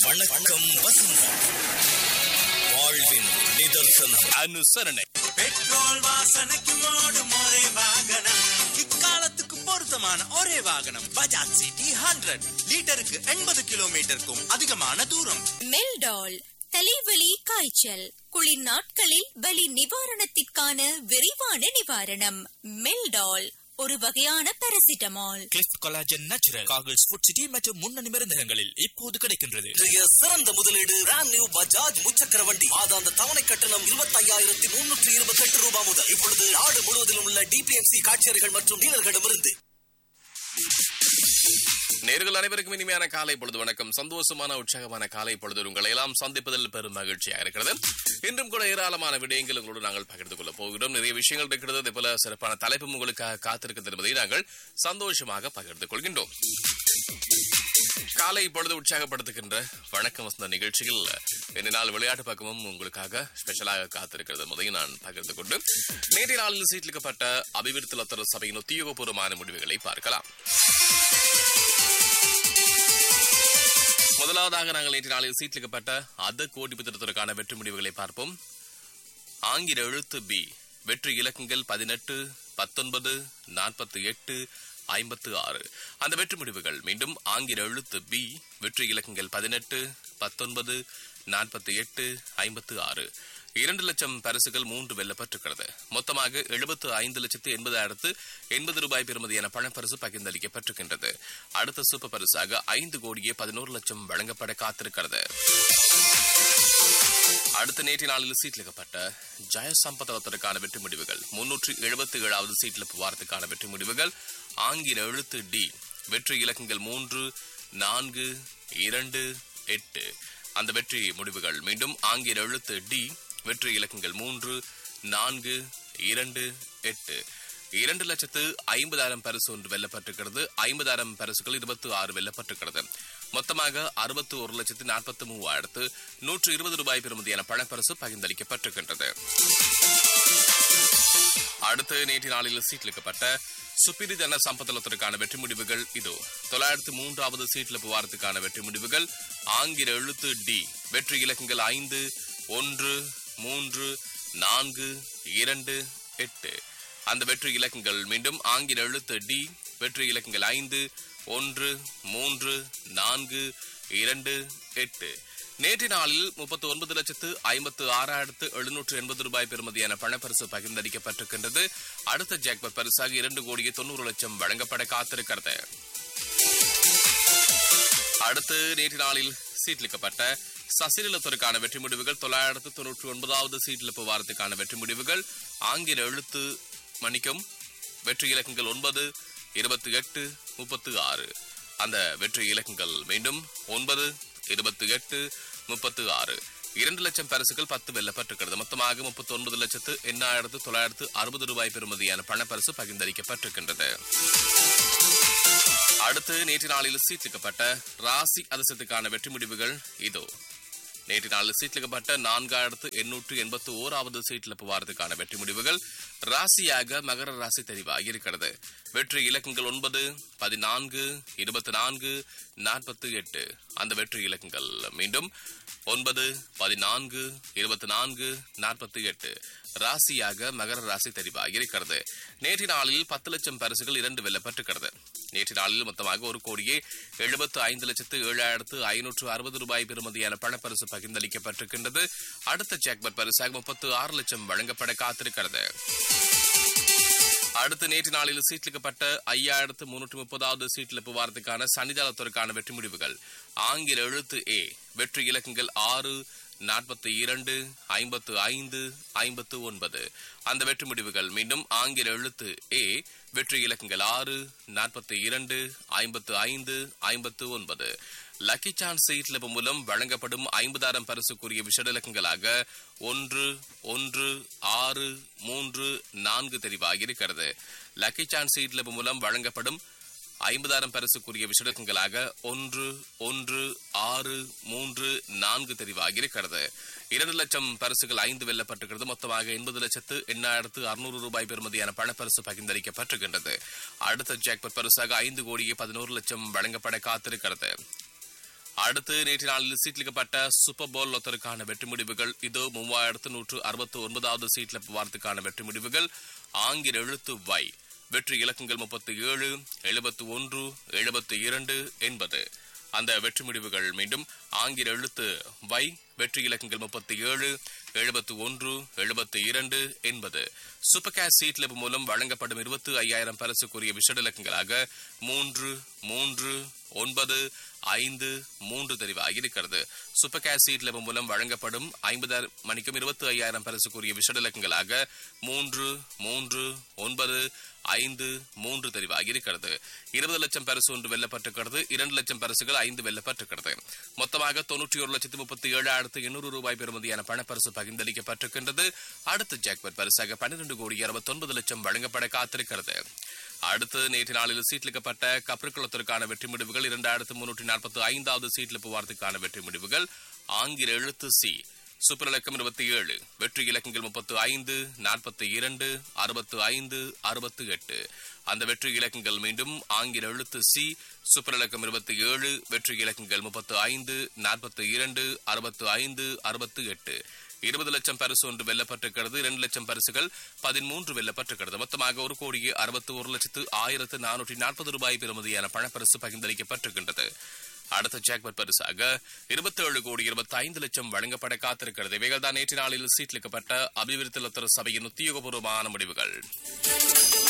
வணக்கம் வசந்தம் வாழ்வின் நிதர்சனம் அனுசரணை பெட்ரோல் வாசனைக்கு ஓடும் ஒரே வாகனம் இக்காலத்துக்கு பொருத்தமான ஒரே வாகனம் பஜாஜ் சிட்டி ஹண்ட்ரட் லிட்டருக்கு எண்பது கிலோமீட்டருக்கும் அதிகமான தூரம் மெல்டால் தலைவலி காய்ச்சல் குளிர் நாட்களில் வலி நிவாரணத்திற்கான விரைவான நிவாரணம் மெல்டால் ஒரு வகையான பாராசிட்டமால் கிளிஃப் கொலாஜன் நேச்சுரல் காகிள்ஸ் ஃபுட் சிட்டி மற்றும் முன்னணி மருந்தகங்களில் இப்போது கிடைக்கின்றது இன்றைய சிறந்த முதலீடு பிராண்ட் நியூ பஜாஜ் முச்சக்கர வண்டி மாதாந்த தவணை கட்டணம் இருபத்தி ஐயாயிரத்தி முன்னூற்றி இருபத்தி எட்டு ரூபாய் முதல் இப்பொழுது நாடு முழுவதிலும் உள்ள டிபிஎம்சி காட்சியர்கள் மற்றும் டீலர்களிடமிருந்து நேர்கள் அனைவருக்கும் இனிமையான காலை பொழுது வணக்கம் சந்தோஷமான உற்சாகமான காலை பொழுது உங்களை எல்லாம் சந்திப்பதில் பெரும் மகிழ்ச்சியாக இருக்கிறது இன்றும் கூட ஏராளமான விடயங்கள் உங்களோடு நாங்கள் பகிர்ந்து கொள்ள போகிறோம் நிறைய விஷயங்கள் இருக்கிறது அதே போல சிறப்பான தலைப்பு உங்களுக்காக காத்திருக்கிறது என்பதை நாங்கள் சந்தோஷமாக பகிர்ந்து கொள்கின்றோம் காலை பொழுது உற்சாகப்படுத்துகின்ற வணக்கம் வசந்த நிகழ்ச்சியில் இந்த நாள் விளையாட்டு பக்கமும் உங்களுக்காக ஸ்பெஷலாக காத்திருக்கிறது என்பதையும் நான் பகிர்ந்து கொண்டு நேற்றைய நாளில் சீட்லிக்கப்பட்ட அபிவிருத்தி லத்தர சபையின் உத்தியோகபூர்வமான முடிவுகளை பார்க்கலாம் முதலாவதாக நாங்கள் நேற்று நாளில் சீட்லிக்கப்பட்ட அத கோடி திட்டத்திற்கான வெற்றி முடிவுகளை பார்ப்போம் ஆங்கில எழுத்து பி வெற்றி இலக்கங்கள் பதினெட்டு பத்தொன்பது நாற்பத்தி எட்டு ஐம்பத்து ஆறு அந்த வெற்றி முடிவுகள் மீண்டும் ஆங்கில எழுத்து பி வெற்றி இலக்கங்கள் பதினெட்டு பத்தொன்பது நாற்பத்தி எட்டு ஐம்பத்து ஆறு இரண்டு லட்சம் பரிசுகள் மூன்று வெல்லப்பட்டிருக்கிறது மொத்தமாக எழுபத்து ஐந்து லட்சத்து எண்பதாயிரத்து எண்பது ரூபாய் பெறுமதியான பணப்பரிசு பகிர்ந்தளிக்கப்பட்டிருக்கின்றது அடுத்த சூப்பர் பரிசாக ஐந்து கோடியே பதினோரு லட்சம் வழங்கப்பட காத்திருக்கிறது அடுத்த நேற்று நாளில் சீட்லிக்கப்பட்ட ஜெயசம்பதத்திற்கான வெற்றி முடிவுகள் முன்னூற்றி எழுபத்தி ஏழாவது சீட்ல வாரத்துக்கான வெற்றி முடிவுகள் ஆங்கில எழுத்து டி வெற்றி இலக்கங்கள் மூன்று நான்கு இரண்டு எட்டு அந்த வெற்றி முடிவுகள் மீண்டும் ஆங்கில எழுத்து டி வெற்றி இலக்கங்கள் மூன்று நான்கு இரண்டு எட்டு இரண்டு லட்சத்து ஐம்பதாயிரம் பரிசு ஒன்று வெல்லப்பட்டிருக்கிறது ஐம்பதாயிரம் பரிசுகள் இருபத்தி ஆறு வெல்லப்பட்டிருக்கிறது மொத்தமாக அறுபத்தி ஒரு லட்சத்து நாற்பத்தி மூவாயிரத்து நூற்று இருபது ரூபாய் பெறுமதியான பணப்பரிசு பகிர்ந்தளிக்கப்பட்டிருக்கின்றது அடுத்து நேற்று நாளில் சீட்லிக்கப்பட்ட சுப்பிரி தன சம்பத்தலத்திற்கான வெற்றி முடிவுகள் இதோ தொள்ளாயிரத்து மூன்றாவது சீட்ல வாரத்துக்கான வெற்றி முடிவுகள் ஆங்கில எழுத்து டி வெற்றி இலக்கங்கள் ஐந்து ஒன்று மூன்று நான்கு இரண்டு எட்டு அந்த வெற்றி இலக்கங்கள் மீண்டும் ஆங்கில எழுத்து டி வெற்றி இலக்கங்கள் ஐந்து ஒன்று மூன்று நான்கு இரண்டு எட்டு நேற்று நாளில் முப்பத்தி ஒன்பது லட்சத்து ஐம்பத்து ஆறாயிரத்து எழுநூற்று எண்பது ரூபாய் பெறுமதியான பணப்பரிசு பகிர்ந்தளிக்கப்பட்டிருக்கின்றது அடுத்த ஜாக்பட் பரிசாக இரண்டு கோடியே தொண்ணூறு லட்சம் வழங்கப்பட காத்திருக்கிறது அடுத்து நேற்று நாளில் சீட்லிக்கப்பட்ட சசிலத்துறைக்கான வெற்றி முடிவுகள் தொள்ளாயிரத்து தொன்னூற்றி ஒன்பதாவது சீட்லிப்பு வாரத்துக்கான வெற்றி முடிவுகள் ஆங்கில எழுத்து மணிக்கம் வெற்றி இலக்கங்கள் ஒன்பது இருபத்தி எட்டு முப்பத்து ஆறு அந்த வெற்றி இலக்கங்கள் மீண்டும் ஒன்பது இருபத்தி எட்டு முப்பத்து ஆறு இரண்டு லட்சம் பரிசுகள் பத்து வெல்லப்பட்டிருக்கிறது மொத்தமாக முப்பத்தி ஒன்பது லட்சத்து எண்ணாயிரத்து தொள்ளாயிரத்து அறுபது ரூபாய் பெறுமதியான பணப்பரிசு பகிர்ந்தளிக்கப்பட்டிருக்கின்றது அடுத்து நேற்று நாளில் சீட்லிக்கப்பட்ட ராசி அதிசயத்துக்கான வெற்றி முடிவுகள் இதோ நேற்று நாளில் சீட்லிக்கப்பட்ட நான்காயிரத்து எண்ணூற்று எண்பத்தி ஓராவது சீட்ல வாரத்துக்கான வெற்றி முடிவுகள் ராசியாக மகர ராசி தெரிவாகி இருக்கிறது வெற்றி இலக்கங்கள் ஒன்பது பதினான்கு இருபத்தி நான்கு நாற்பத்தி எட்டு அந்த வெற்றி இலக்கங்கள் மீண்டும் ஒன்பது பதினான்கு இருபத்தி நான்கு நாற்பத்தி எட்டு ராசியாக மகர ராசி தெரிவாகி இருக்கிறது நேற்று நாளில் பத்து லட்சம் பரிசுகள் இரண்டு வெல்லப்பட்டிருக்கிறது நேற்று நாளில் மொத்தமாக ஒரு கோடியே எழுபத்து ஐந்து லட்சத்து ஏழாயிரத்து ஐநூற்று அறுபது ரூபாய் பெறுமதியான பணப்பரிசு பகிர்ந்தளிக்கப்பட்டிருக்கின்றது அடுத்த ஜாக்பட் பரிசாக முப்பத்து ஆறு லட்சம் வழங்கப்பட காத்திருக்கிறது அடுத்து நேற்று நாளில் சீட்லிக்கப்பட்ட ஐயாயிரத்து முன்னூற்று முப்பதாவது சீட்ல வாரத்துக்கான சனிதாளத்திற்கான வெற்றி முடிவுகள் ஆங்கில எழுத்து ஏ வெற்றி இலக்கங்கள் ஆறு நாற்பத்தி இரண்டு ஐம்பத்து ஐந்து ஐம்பத்து ஒன்பது அந்த வெற்றி முடிவுகள் மீண்டும் ஆங்கில எழுத்து ஏ வெற்றி இலக்கங்கள் ஆறு நாற்பத்தி இரண்டு ஐம்பத்து ஐந்து ஐம்பத்து ஒன்பது லக்கி சான்ஸ் சீட்ல மூலம் வழங்கப்படும் ஐம்பதாயிரம் பரிசுக்குரிய விஷட இலக்கங்களாக ஒன்று ஒன்று ஆறு மூன்று நான்கு தெரிவாகி இருக்கிறது லக்கி சான்ஸ் சீட்ல மூலம் வழங்கப்படும் ஐம்பதாயிரம் பரிசுக்குரிய விஷடங்களாக ஒன்று ஒன்று ஆறு மூன்று நான்கு தெரிவாகி இருக்கிறது இரண்டு லட்சம் பரிசுகள் ஐந்து வெல்லப்பட்டிருக்கிறது மொத்தமாக எண்பது லட்சத்து எண்ணாயிரத்து அறுநூறு ரூபாய் பெறுமதியான பணப்பரிசு பகிர்ந்தளிக்கப்பட்டிருக்கின்றது அடுத்த ஜாக்பட் பரிசாக ஐந்து கோடியே பதினோரு லட்சம் வழங்கப்பட காத்திருக்கிறது அடுத்து நேற்று நாளில் சீட்லிக்கப்பட்ட சூப்பர் போல் லொத்தருக்கான வெற்றி முடிவுகள் இதோ மூவாயிரத்து நூற்று அறுபத்து ஒன்பதாவது சீட்ல வாரத்துக்கான வெற்றி முடிவுகள் ஆங்கில எழுத்து வை வெற்றி இலக்கங்கள் முப்பத்தி ஏழு எழுபத்து ஒன்று எழுபத்து இரண்டு எண்பது அந்த வெற்றி முடிவுகள் மீண்டும் ஆங்கில எழுத்து வை வெற்றி இலக்கங்கள் முப்பத்தி ஏழு எழுபத்து ஒன்று எழுபத்து இரண்டு எண்பது சூப்பர் கேஷ் சீட் லெப் மூலம் வழங்கப்படும் இருபத்து ஐயாயிரம் பரிசுக்குரிய விஷட இலக்கங்களாக மூன்று மூன்று ஒன்பது ஐந்து மூன்று தெரிவாகி இருக்கிறது சூப்பர் கேஷ் சீட் லெப் மூலம் வழங்கப்படும் ஐம்பதாயிரம் மணிக்கும் இருபத்தி ஐயாயிரம் பரிசுக்குரிய விஷட இலக்கங்களாக மூன்று மூன்று ஒன்பது ஐந்து மூன்று தெரிவாகி இருக்கிறது இருபது லட்சம் பரிசு ஒன்று வெல்லப்பட்டிருக்கிறது இரண்டு லட்சம் பரிசுகள் ஐந்து வெல்லப்பட்டிருக்கிறது மொத்தமாக தொன்னூற்றி ஒரு லட்சத்து முப்பத்தி ஏழாயிரத்து எண்ணூறு ரூபாய் பெறுமதியான பணப்பரிசு பகிர்ந்தளிக்கப்பட்டிருக்கின்றது அடுத்த ஜாக்பட் பரிசாக பன்னிரண்டு கோடி அறுபத்தொன்பது லட்சம் வழங்கப்பட காத்திருக்கிறது அடுத்து நேற்று நாளில் சீட்லிக்கப்பட்ட கப்பற்குளத்திற்கான வெற்றி முடிவுகள் இரண்டாயிரத்து முன்னூற்றி நாற்பத்தி ஐந்தாவது சீட்லிப்பு வாரத்துக்கான வெற்றி முடிவுகள் ஆங்கில எழுத்து சி சூப்பர் இலக்கம் இருபத்தி ஏழு வெற்றி இலக்கங்கள் முப்பத்து ஐந்து நாற்பத்தி இரண்டு அறுபத்து ஐந்து அறுபத்து எட்டு அந்த வெற்றி இலக்கங்கள் மீண்டும் ஆங்கில எழுத்து சி சூப்பர் இலக்கம் இருபத்தி ஏழு வெற்றி இலக்கங்கள் முப்பத்து ஐந்து நாற்பத்தி இரண்டு அறுபத்து ஐந்து அறுபத்து எட்டு இருபது லட்சம் பரிசு ஒன்று வெல்லப்பட்டிருக்கிறது இரண்டு லட்சம் பரிசுகள் பதிமூன்று வெல்லப்பட்டிருக்கிறது மொத்தமாக ஒரு கோடியே அறுபத்தி ஒரு லட்சத்து ஆயிரத்து நானூற்றி நாற்பது ரூபாய் பெறுமதியான பணப்பரிசு பகிர்ந்தளிக்கப்பட்டிருக்கின்றது அடுத்த ஜாக்பட் பரிசாக இருபத்தி ஏழு கோடி இருபத்தி ஐந்து லட்சம் வழங்கப்பட காத்திருக்கிறது இவைகள் தான் நேற்று நாளில் சீட்லிக்கப்பட்ட அபிவிருத்தி லத்தர சபையின் உத்தியோகபூர்வமான முடிவுகள்